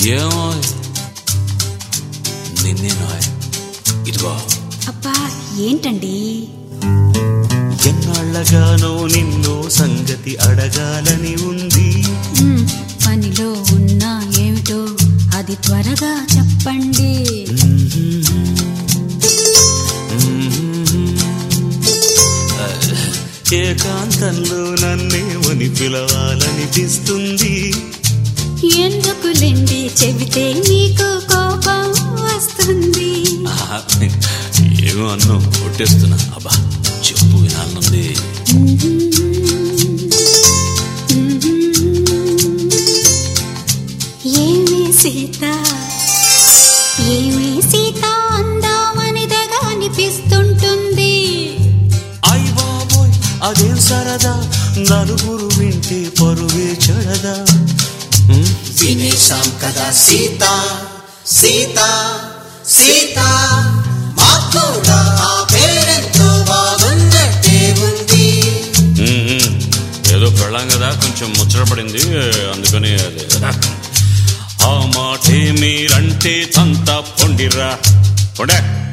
ఏమో నిన్నేనో ఇదిగో అబ్బా ఏంటండి ఎన్నాళ్ళగానో నిన్నో సంగతి అడగాలని ఉంది మ్, పనిలో ఉన్నా ఏమిటో అది త్వరగా చెప్పండి ఏకాంతంలో నన్నేమని పిలవాలనిపిస్తుంది ఎందుకులేండి చెబితే మీకు కోపం వస్తుంది ఆహా, ఏమో అన్ను కొట్టేస్తున్నా అబ్బా చెప్పు వినాలనుంది ఏమి సీత ఏమి సీత అందామని తెగ అనిపిస్తుంటుంది అయ్ బాబోయ్ అదేం సరదా నలుగురు వింటే పరువే చెడదా వినేశాం కదా సీత సీత సీత మాకు కూడా ఆ పేరెంతో బాగున్నట్టే ఉంది ఉమ్, ఉమ్. ఏదో పెళ్ళాం కదా కొంచెం ముచ్చటపడింది అందుకని అది ఆ మాటే మీరంటే తంత పొండిరా పొండే